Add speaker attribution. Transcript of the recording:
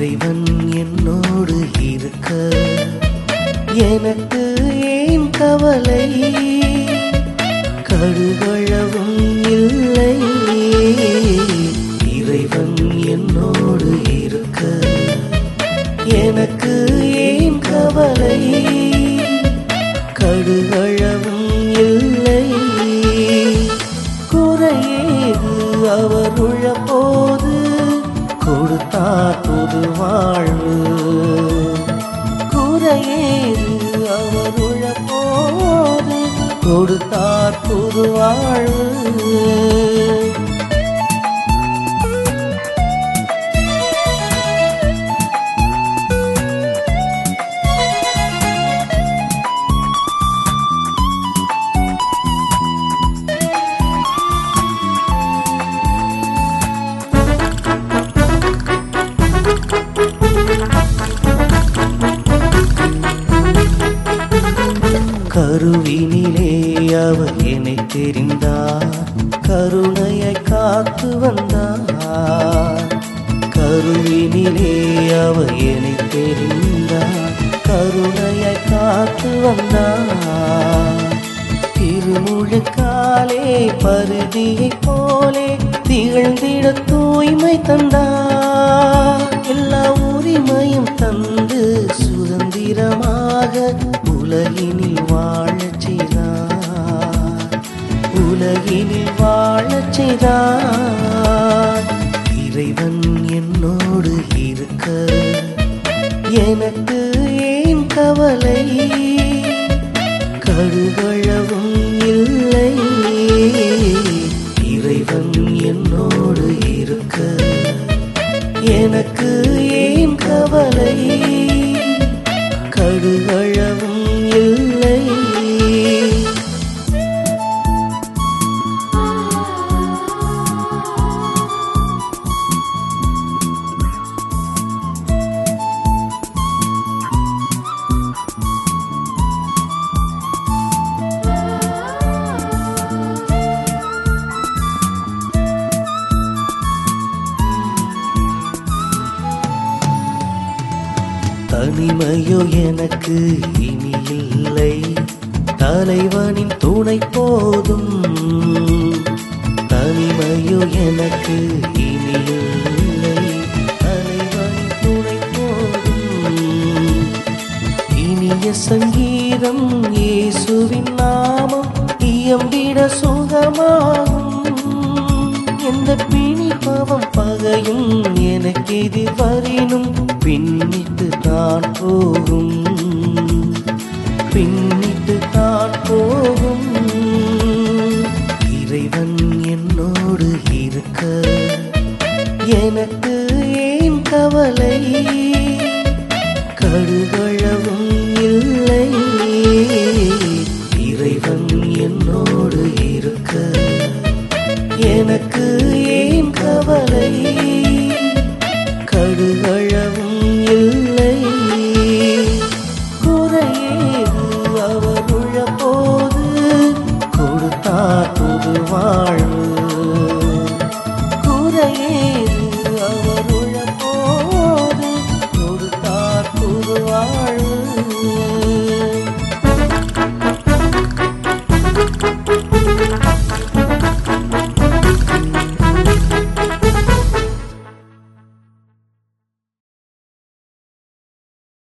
Speaker 1: இறைவன் என்னோடு இருக்க எனக்கு ஏன் கவலை கடுகளவும் இல்லை இறைவன் என்னோடு இருக்க எனக்கு ஏன் கவலை கடுகளவும் இல்லை குறையேது அவர் உழப்போது கொடுத்தார் புது வாழ்வு குறையேது அவர் உழப்போது கொடுத்தார் புது வாழ்வு கருவினிலே அவர் என்னை தெரிந்தார் கருணையை காத்து வந்தார் கருவினிலே அவர் என்னை தெரிந்தார் கருணையை காத்து வந்தார் திருமுழுக்காலே பருதியை போலே திகழ்ந்திட தூய்மை தந்தார் எல்லா உரிமையும் தந்து சுதந்திரமாக உலகினில் வாழச் செய்தார் உலகினில் வாழச் செய்தார் இறைவன் என்னோடு இருக்க எனக்கு ஏன் கவலை கடுகளவும் இல்லை இறைவன் என்னோடு இருக்க எனக்கு ஏன் கவலை கடுகளவும் இல்லை தனிமையோ எனக்கு இனி இல்லை தலைவனின் துணை போதும் தனிமையோ எனக்கு இனி இல்லை தலைவனின் துணை போதும் இனிய சங்கீதம் இயேசுவின் நாமம் இயம்பிட சுகமாகும் எந்த பிணிப்பவம் பகையும் எனக்கு எதிர் வரினும் பின்னிட்டு தான் போகும் பின்னிட்டு தான் போகும் இறைவன் என்னோடு இருக்க எனக்கு ஏன் கவலை கடுகளவும் இல்லை